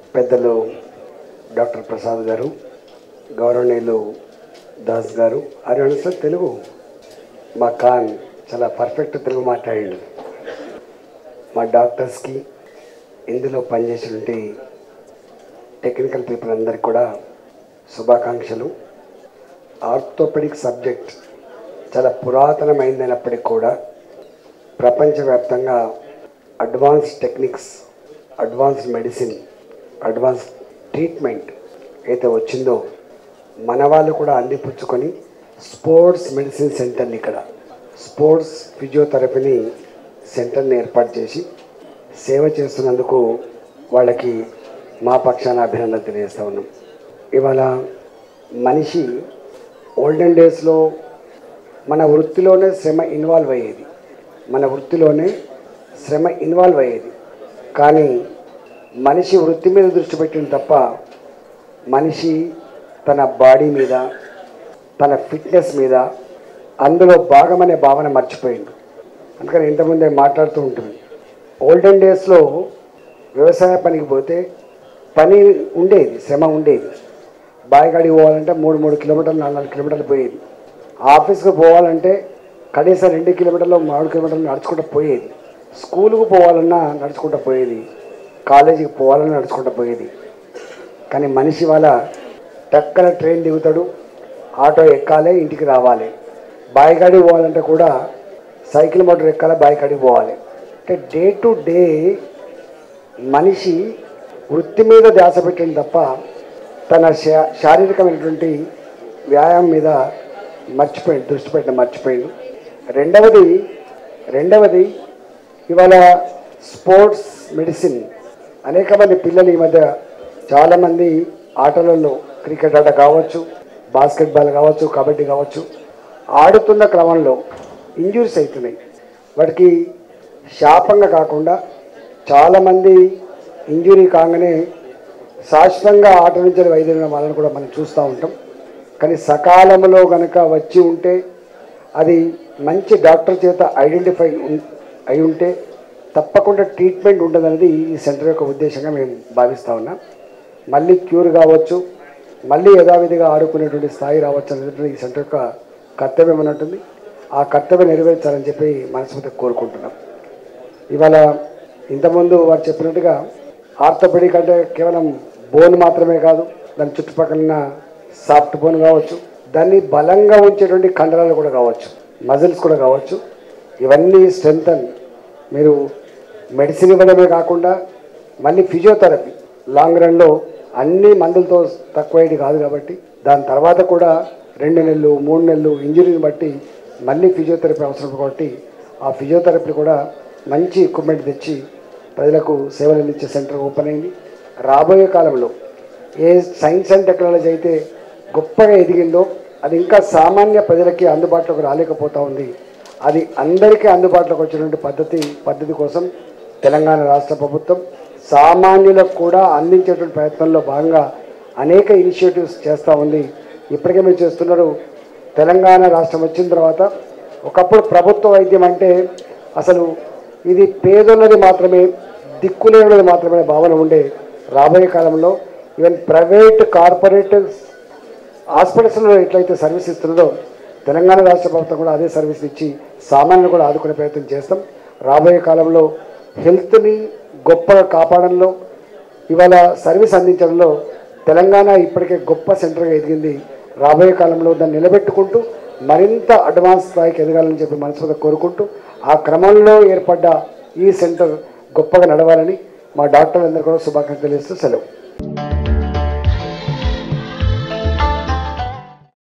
పెద్దలు డాక్టర్ ప్రసాద్ గారు గౌరవనీయులు దాస్ గారు అది సార్ తెలుగు మా ఖాన్ చాలా పర్ఫెక్ట్ తెలుగు మాట్లాడాడు మా డాక్టర్స్కి ఇందులో పనిచేసినటువంటి టెక్నికల్ పీపుల్ అందరికి కూడా శుభాకాంక్షలు ఆర్థోపెడిక్ సబ్జెక్ట్ చాలా పురాతనమైందైనప్పటికీ కూడా ప్రపంచవ్యాప్తంగా advance techniques advance medicine advance treatment అయితే వచ్చిందో మన వాళ్ళు కూడా అందిపుచ్చుకొని స్పోర్ట్స్ మెడిసిన్ సెంటర్ని ఇక్కడ స్పోర్ట్స్ ఫిజియోథెరపీని సెంటర్ని ఏర్పాటు చేసి సేవ చేస్తున్నందుకు వాళ్ళకి మా పక్షాన అభినందన తెలియజేస్తా ఉన్నాం ఇవాళ మనిషి ఓల్డెన్ డేస్లో మన వృత్తిలోనే శ్రమ ఇన్వాల్వ్ అయ్యేది మన వృత్తిలోనే శ్రమ ఇన్వాల్వ్ అయ్యేది కానీ మనిషి వృత్తి మీద దృష్టి పెట్టింది తప్ప మనిషి తన బాడీ మీద తన ఫిట్నెస్ మీద అందులో భాగమనే భావన మర్చిపోయిండు అందుకని ఇంతకుముందే మాట్లాడుతూ ఉంటుంది ఓల్డెన్ డేస్లో వ్యవసాయ పనికి పోతే పని ఉండేది శ్రమ ఉండేది బాయికాడికి పోవాలంటే మూడు మూడు కిలోమీటర్లు నాలుగు నాలుగు కిలోమీటర్లు పోయేది ఆఫీస్కి పోవాలంటే కనీసం రెండు కిలోమీటర్లు మూడు కిలోమీటర్లు నడుచుకుంటూ పోయేది స్కూల్కి పోవాలన్నా నడుచుకుంటూ పోయేది కాలేజీకి పోవాలన్నా నడుచుకుంటూ పోయేది కానీ మనిషి వాళ్ళ టక్కన ట్రైన్ దిగుతాడు ఆటో ఎక్కాలి ఇంటికి రావాలి బాయికాడికి పోవాలంటే కూడా సైకిల్ మోటార్ ఎక్కాలి బాయికాడికి పోవాలి అంటే డే టు డే మనిషి వృత్తి మీద ధ్యాస పెట్టింది తప్ప తన శా శారీరకమైనటువంటి వ్యాయామం మీద మర్చిపోయింది దృష్టి పెట్టిన మర్చిపోయింది రెండవది రెండవది ఇవాళ స్పోర్ట్స్ మెడిసిన్ అనేక మంది పిల్లలు ఈ మధ్య చాలామంది ఆటలలో క్రికెట్ ఆట కావచ్చు బాస్కెట్బాల్ కావచ్చు కబడ్డీ కావచ్చు ఆడుతున్న క్రమంలో ఇంజురీస్ అవుతున్నాయి వాటికి శాపంగా కాకుండా చాలామంది ఇంజురీ కాగానే శాశ్వతంగా ఆట నుంచి వైద్యుల వాళ్ళని కూడా మనం చూస్తూ ఉంటాం కానీ సకాలంలో కనుక వచ్చి ఉంటే అది మంచి డాక్టర్ చేత ఐడెంటిఫై ఉం- అయి ఉంటే తప్పకుండా ట్రీట్మెంట్ ఉంటుందనేది ఈ సెంటర్ యొక్క ఉద్దేశంగా మేము భావిస్తూ ఉన్నాం మళ్ళీ క్యూర్ కావచ్చు మళ్ళీ యథావిధిగా ఆడుకునేటువంటి స్థాయి రావచ్చు అనేది ఈ సెంటర్ యొక్క కర్తవ్యం అన్నట్టుంది ఆ కర్తవ్యం నెరవేర్చాలని చెప్పి మనస్ఫూర్తిగా కోరుకుంటున్నాం ఇవాళ ఇంతకుముందు వారు చెప్పినట్టుగా ఆర్థోపెడిక్ అంటే కేవలం బోన్ మాత్రమే కాదు దాని చుట్టుపక్కల ఉన్న సాఫ్ట్ బోన్ కావచ్చు దాన్ని బలంగా ఉంచేటువంటి కండరాలు కూడా కావచ్చు మజిల్స్ కూడా కావచ్చు ఇవన్నీ స్ట్రెంగ్త్ మీరు మెడిసిన్ ఇవ్వడమే కాకుండా మళ్ళీ ఫిజియోథెరపీ లాంగ్ రన్లో అన్ని మందులతో తక్కువైంది కాదు కాబట్టి దాని తర్వాత కూడా రెండు నెలలు మూడు నెలలు ఇంజురీని బట్టి మళ్ళీ ఫిజియోథెరపీ అవసరం కాబట్టి ఆ ఫిజియోథెరపీ కూడా మంచి ఎక్విప్మెంట్ తెచ్చి ప్రజలకు సేవలు అందించే సెంటర్ ఓపెన్ అయింది రాబోయే కాలంలో ఏ సైన్స్ అండ్ టెక్నాలజీ అయితే గొప్పగా ఎదిగిందో అది ఇంకా సామాన్య ప్రజలకి అందుబాటులోకి రాలేకపోతా ఉంది అది అందరికీ అందుబాటులోకి వచ్చినటువంటి పద్ధతి పద్ధతి కోసం తెలంగాణ రాష్ట్ర ప్రభుత్వం సామాన్యులకు కూడా అందించేటువంటి ప్రయత్నంలో భాగంగా అనేక ఇనిషియేటివ్స్ చేస్తూ ఉంది ఇప్పటికే మీరు చేస్తున్నారు తెలంగాణ రాష్ట్రం వచ్చిన తర్వాత ఒకప్పుడు ప్రభుత్వ వైద్యం అంటే అసలు ఇది పేదోళ్ళది మాత్రమే దిక్కులేనిది మాత్రమే భావన ఉండే రాబోయే కాలంలో ఈవెన్ ప్రైవేట్ కార్పొరేట్ హాస్పిటల్స్లో ఎట్లయితే సర్వీస్ ఇస్తున్నదో తెలంగాణ రాష్ట్ర ప్రభుత్వం కూడా అదే సర్వీస్ ఇచ్చి సామాన్యులు కూడా ఆదుకునే ప్రయత్నం చేస్తాం రాబోయే కాలంలో హెల్త్ని గొప్పగా కాపాడంలో ఇవాళ సర్వీస్ అందించడంలో తెలంగాణ ఇప్పటికే గొప్ప సెంటర్గా ఎదిగింది రాబోయే కాలంలో దాన్ని నిలబెట్టుకుంటూ మరింత అడ్వాన్స్ స్థాయికి ఎదగాలని చెప్పి మనస్ఫూర్తిగా కోరుకుంటూ ఆ క్రమంలో ఏర్పడ్డ ఈ సెంటర్ గొప్పగా నడవాలని మా డాక్టర్లందరూ కూడా శుభాకాంక్షలు తెలియజేస్తూ సెలవు